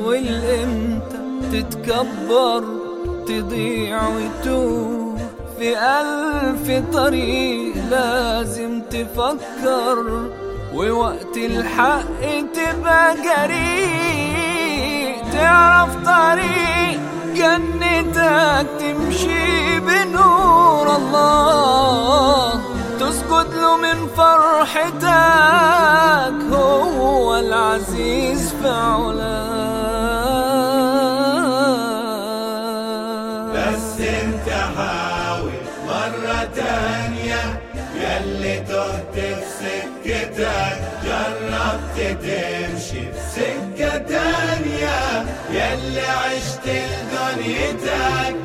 والامتى تتكبر تضيع وتوه في ألف طريق لازم تفكر ووقت الحق تبقى جريء تعرف طريق جنتك تمشي بنور الله تسجد له من فرحتك هو العزيز في علاه بس انت حاول مرة تانية ياللي تهت في سكتك جربت تمشي في سكة تانية ياللي عشت لدنيتك